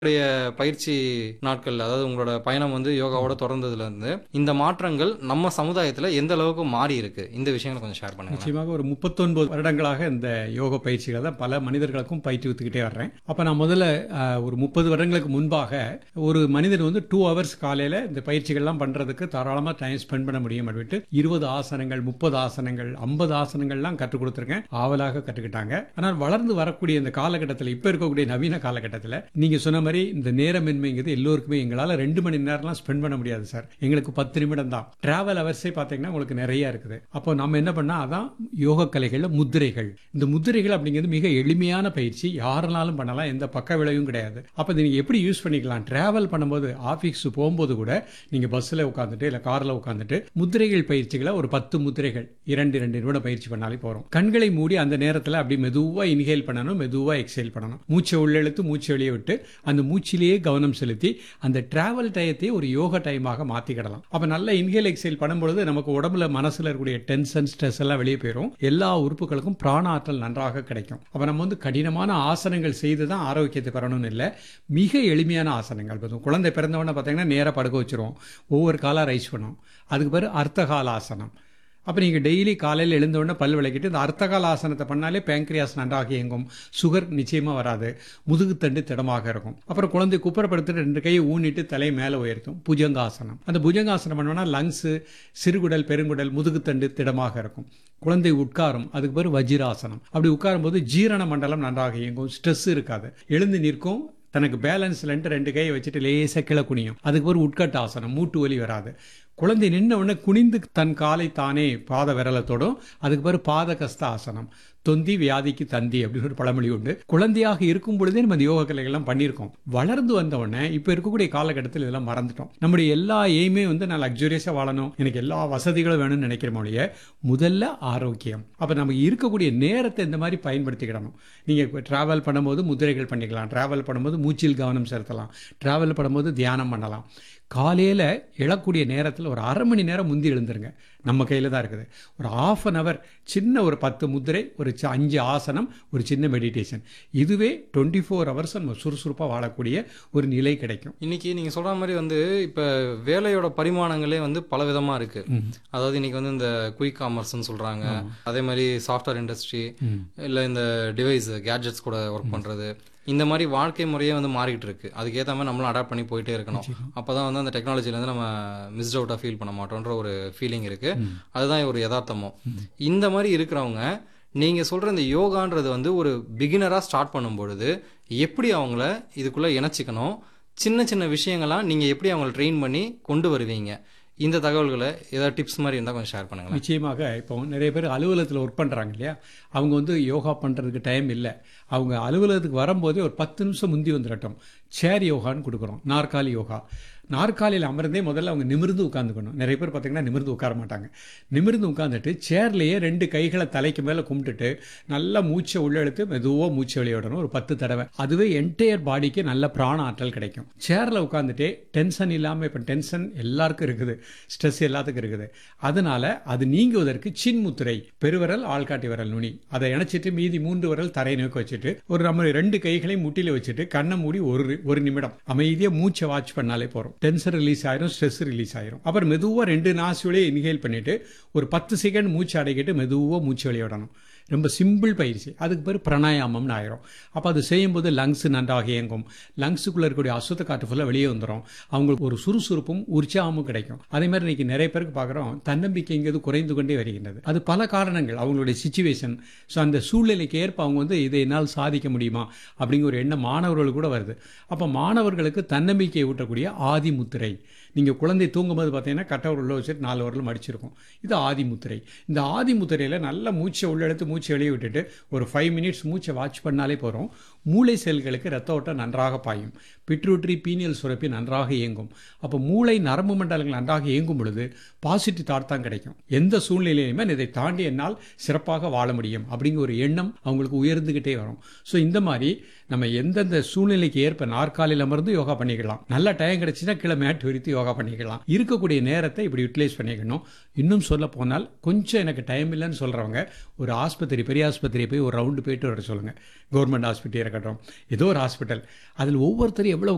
உங்களுடைய பயிற்சி நாட்கள் அதாவது உங்களோட பயணம் வந்து யோகாவோட தொடர்ந்ததுல இருந்து இந்த மாற்றங்கள் நம்ம சமுதாயத்துல எந்த அளவுக்கு மாறி இருக்கு இந்த விஷயங்களை கொஞ்சம் ஷேர் பண்ணுங்க நிச்சயமாக ஒரு முப்பத்தொன்பது வருடங்களாக இந்த யோக பயிற்சிகளை தான் பல மனிதர்களுக்கும் பயிற்றுவித்துக்கிட்டே வர்றேன் அப்போ நான் முதல்ல அஹ், ஒரு முப்பது வருடங்களுக்கு முன்பாக ஒரு மனிதன் வந்து டூ ஹவர்ஸ் காலையில் இந்த பயிற்சிகள்லாம் பண்ணுறதுக்கு தாராளமாக டைம் ஸ்பெண்ட் பண்ண முடியும் அப்படின்ட்டு இருபது ஆசனங்கள் முப்பது ஆசனங்கள் ஐம்பது ஆசனங்கள்லாம் கற்றுக் கொடுத்துருக்கேன் ஆவலாக கற்றுக்கிட்டாங்க ஆனால் வளர்ந்து வரக்கூடிய இந்த காலகட்டத்தில் இப்போ இருக்கக்கூடிய நவீன காலகட்டத்தில் நீங்கள் சொன்ன மாதிரி இந்த நேரமின்மைங்கிறது எல்லோருக்குமே எங்களால் ரெண்டு மணி நேரம்லாம் ஸ்பெண்ட் பண்ண முடியாது சார் எங்களுக்கு பத்து நிமிடம் தான் டிராவல் அவர்ஸே பார்த்தீங்கன்னா உங்களுக்கு நிறைய இருக்குது அப்போ நம்ம என்ன பண்ணா அதான் யோக கலைகளில் முத்திரைகள் இந்த முத்திரைகள் அப்படிங்கிறது மிக எளிமையான பயிற்சி யாருனாலும் பண்ணலாம் எந்த பக்க விளைவும் கிடையாது அப்போ இதை நீங்கள் எப்படி யூஸ் பண்ணிக்கலாம் டிராவல் பண்ணும்போது ஆஃபீஸ் போகும்போது கூட நீங்கள் பஸ்ஸில் உட்காந்துட்டு இல்லை காரில் உட்காந்துட்டு முத்திரைகள் பயிற்சிகளை ஒரு பத்து முத்திரைகள் இரண்டு இரண்டு நிமிடம் பயிற்சி பண்ணாலே போகிறோம் கண்களை மூடி அந்த நேரத்தில் அப்படி மெதுவாக இன்ஹேல் பண்ணணும் மெதுவாக எக்ஸேல் பண்ணணும் மூச்சை உள்ளெழுத்து மூச்சை வெளியே விட்டு அந்த மூச்சிலேயே கவனம் செலுத்தி அந்த டிராவல் டயத்தையே ஒரு யோக டைமாக மாற்றிக்கிடலாம் அப்போ நல்ல இன்ஹேல் எக்ஸேல் பண்ணும்பொழுது நமக்கு உடம்புல மனசில் இருக்கக்கூடிய டென்ஷன் ஸ்ட்ரெஸ் எல்லாம் வெளியே போயிடும் எல்லா உறுப்புகளுக்கும் பிராண ஆற்றல் நன்றாக கிடைக்கும் அப்போ நம்ம வந்து கடினமான ஆசனங்கள் செய்து தான் ஆரோக்கியத்தை பெறணும்னு இல்லை மிக எளிமையான ஆசனங்கள் இப்போ குழந்தை பிறந்தவொடனே பார்த்தீங்கன்னா நேராக படுக்க வச்சிருவோம் ஒவ்வொரு காலாக ரைஸ் பண்ணுவோம் அதுக்கு பிறகு அர்த்தகால ஆசனம் அப்போ நீங்கள் டெய்லி காலையில் எழுந்த உடனே பல் விளக்கிட்டு இந்த அர்த்தகால ஆசனத்தை பண்ணாலே பேங்க்ரியாஸ் நன்றாக இயங்கும் சுகர் நிச்சயமாக வராது முதுகுத்தண்டு திடமாக இருக்கும் அப்புறம் குழந்தை குப்புறப்படுத்திட்டு ரெண்டு கையை ஊனிட்டு தலையை மேலே உயர்த்தும் புஜங்காசனம் அந்த புஜங்காசனம் பண்ணோம்னா லங்ஸு சிறுகுடல் பெருங்குடல் முதுகுத்தண்டு திடமாக இருக்கும் குழந்தை உட்காரும் அதுக்கு பேர் வஜிராசனம் அப்படி உட்காரும்போது ஜீரண மண்டலம் நன்றாக இயங்கும் ஸ்ட்ரெஸ் இருக்காது எழுந்து நிற்கும் தனக்கு பேலன்ஸ்லன்ட்டு ரெண்டு கையை வச்சுட்டு லேசாக கிளை குனியும் அதுக்கு ஒரு உட்கட்ட ஆசனம் மூட்டு வலி வராது குழந்தை நின்ன உடனே குனிந்து தன் காலை தானே பாத விரலத்தோடும் அதுக்கு பேர் பாத கஸ்த ஆசனம் தொந்தி வியாதிக்கு தந்தி அப்படின்னு ஒரு பழமொழி உண்டு குழந்தையாக இருக்கும் பொழுதே நம்ம இந்த யோக கலைகள்லாம் பண்ணியிருக்கோம் வளர்ந்து வந்த உடனே இப்போ இருக்கக்கூடிய காலகட்டத்தில் இதெல்லாம் மறந்துட்டோம் நம்முடைய எல்லா எய்மே வந்து நான் லக்ஸூரியஸாக வாழணும் எனக்கு எல்லா வசதிகளும் வேணும்னு நினைக்கிற மொழிய முதல்ல ஆரோக்கியம் அப்போ நம்ம இருக்கக்கூடிய நேரத்தை இந்த மாதிரி பயன்படுத்திக்கிடணும் நீங்கள் ட்ராவல் பண்ணும்போது முதிரைகள் பண்ணிக்கலாம் ட்ராவல் பண்ணும்போது மூச்சில் கவனம் செலுத்தலாம் ட்ராவல் பண்ணும்போது தியானம் பண்ணலாம் காலையில் எழக்கூடிய நேரத்தில் ஒரு அரை மணி நேரம் முந்தி எழுந்துருங்க நம்ம கையில் தான் இருக்குது ஒரு ஆஃப் அன் ஹவர் சின்ன ஒரு பத்து முத்திரை ஒரு சி- அஞ்சு ஆசனம் ஒரு சின்ன மெடிடேஷன் இதுவே டுவெண்ட்டி ஃபோர் ஹவர்ஸ் நம்ம சுறுசுறுப்பாக வாழக்கூடிய ஒரு நிலை கிடைக்கும் இன்னைக்கு நீங்க சொல்ற மாதிரி வந்து இப்ப வேலையோட பரிமாணங்களே வந்து பல விதமா இருக்கு அதாவது இன்னைக்கு வந்து இந்த குயிக் காமர்ஸ்னு சொல்றாங்க அதே மாதிரி சாஃப்ட்வேர் இண்டஸ்ட்ரி இல்ல இந்த டிவைஸ் கேட்ஜெட்ஸ் கூட ஒர்க் பண்றது இந்த மாதிரி வாழ்க்கை முறையே வந்து மாறிட்டு இருக்கு அதுக்கேற்ற மாதிரி நம்மளும் அடாப்ட் பண்ணி போயிட்டே இருக்கணும் அப்பதான் வந்து அந்த டெக்னாலஜில இருந்து நம்ம மிஸ்ட் அவுட்டா ஃபீல் பண்ண மாட்டோம்ன்ற ஒரு ஃபீலிங் இருக்கு அதுதான் ஒரு யதார்த்தமும் இந்த மாதிரி இருக்கிறவங்க நீங்க சொல்ற இந்த யோகான்றது வந்து ஒரு பிகினரா ஸ்டார்ட் பண்ணும் பொழுது எப்படி அவங்கள இதுக்குள்ள இணைச்சிக்கணும் சின்ன சின்ன விஷயங்கள்லாம் நீங்க எப்படி அவங்கள ட்ரெயின் பண்ணி கொண்டு வருவீங்க இந்த தகவல்களை ஏதாவது டிப்ஸ் மாதிரி இருந்தால் கொஞ்சம் ஷேர் பண்ணுங்களேன் நிச்சயமாக இப்போ நிறைய பேர் அலுவலகத்தில் ஒர்க் பண்ணுறாங்க இல்லையா அவங்க வந்து யோகா பண்ணுறதுக்கு டைம் இல்லை அவங்க அலுவலகத்துக்கு வரும்போதே ஒரு பத்து நிமிஷம் முந்தி வந்துடட்டும் சேர் யோகான்னு கொடுக்குறோம் நாற்காலி யோகா நாற்காலியில் அமர்ந்தே முதல்ல அவங்க நிமிர்ந்து உட்காந்துக்கணும் நிறைய பேர் பார்த்தீங்கன்னா நிமிர்ந்து உட்கார மாட்டாங்க நிமிர்ந்து உட்காந்துட்டு சேர்லேயே ரெண்டு கைகளை தலைக்கு மேலே கும்பிட்டுட்டு நல்லா மூச்சை உள்ள எடுத்து மெதுவாக மூச்சை வெளியே விடணும் ஒரு பத்து தடவை அதுவே என்டையர் பாடிக்கு நல்ல பிராண ஆற்றல் கிடைக்கும் சேரில் உட்காந்துட்டே டென்ஷன் இல்லாமல் இப்போ டென்ஷன் எல்லாருக்கும் இருக்குது ஸ்ட்ரெஸ் எல்லாத்துக்கும் இருக்குது அதனால அது நீங்குவதற்கு சின்முத்திரை பெருவிரல் ஆள்காட்டி விரல் நுனி அதை இணைச்சிட்டு மீதி மூன்று விரல் தரை நோக்கி வச்சுட்டு ஒரு நம்ம ரெண்டு கைகளையும் முட்டில வச்சுட்டு கண்ணை மூடி ஒரு ஒரு நிமிடம் அமைதியாக மூச்சை வாட்ச் பண்ணாலே போகிறோம் டென்ஷன் ரிலீஸ் ஆயிரும் ஸ்ட்ரெஸ் ரிலீஸ் ஆயிரும் அப்புறம் மெதுவாக ரெண்டு நாசுகளே இன்ஹேல் பண்ணிட்டு ஒரு பத்து செகண்ட் மூச்சு அடைக்கிட்டு மெதுவாக மூச்சு வெளியே விடணும் ரொம்ப சிம்பிள் பயிற்சி அதுக்கு பேர் பிராணாயாமம்னு ஆயிரும் அப்போ அது செய்யும்போது லங்ஸ் நன்றாக இயங்கும் லங்ஸுக்குள்ளே இருக்கக்கூடிய அசுத்த காற்று ஃபுல்லாக வெளியே வந்துடும் அவங்களுக்கு ஒரு சுறுசுறுப்பும் உற்சாகமும் கிடைக்கும் அதே மாதிரி இன்னைக்கு நிறைய பேருக்கு பார்க்குறோம் தன்னம்பிக்கைங்கிறது குறைந்து கொண்டே வருகின்றது அது பல காரணங்கள் அவங்களுடைய சுச்சுவேஷன் ஸோ அந்த சூழ்நிலைக்கு ஏற்ப அவங்க வந்து இதை என்னால் சாதிக்க முடியுமா அப்படிங்கிற ஒரு எண்ணம் மாணவர்களுக்கு கூட வருது அப்போ மாணவர்களுக்கு தன்னம்பிக்கையை ஊட்டக்கூடிய ஆதி முத்திரை நீங்கள் குழந்தை தூங்கும்போது பார்த்தீங்கன்னா கட்டவர் உள்ள வச்சுட்டு நாலு வரலும் மடிச்சிருக்கும் இது ஆதி முத்திரை இந்த ஆதி முத்திரையில் நல்ல மூச்சை உள்ளெடுத்து மூச்சை வெளியே விட்டுட்டு ஒரு ஃபைவ் மினிட்ஸ் மூச்சை வாட்ச் பண்ணாலே போகிறோம் மூளை செல்களுக்கு ரத்த ஓட்டம் நன்றாக பாயும் பிட்ரூட்ரி பீனியல் சுரப்பி நன்றாக இயங்கும் அப்போ மூளை நரம்பு மண்டலங்கள் நன்றாக இயங்கும் பொழுது பாசிட்டிவ் தாட் தான் கிடைக்கும் எந்த சூழ்நிலையிலுமே இதை தாண்டி என்னால் சிறப்பாக வாழ முடியும் அப்படிங்கிற ஒரு எண்ணம் அவங்களுக்கு உயர்ந்துகிட்டே வரும் ஸோ இந்த மாதிரி நம்ம எந்தெந்த சூழ்நிலைக்கு ஏற்ப நாற்காலியில் அமர்ந்து யோகா பண்ணிக்கலாம் நல்ல டைம் கிடைச்சுன்னா கீழே மேட் விரித்து யோகா பண்ணிக்கலாம் இருக்கக்கூடிய நேரத்தை இப்படி யூட்டிலைஸ் பண்ணிக்கணும் இன்னும் சொல்ல போனால் கொஞ்சம் எனக்கு டைம் இல்லைன்னு சொல்கிறவங்க ஒரு ஆஸ்பத்திரி பெரிய ஆஸ்பத்திரி போய் ஒரு ரவுண்டு போயிட்டு வர சொல்லுங்கள் கவர்மெண்ட் ஹாஸ்பிட்டல் இருக்கட்டும் ஏதோ ஒரு ஹாஸ்பிட்டல் அதில் ஒவ்வொருத்தரும் எவ்வளவு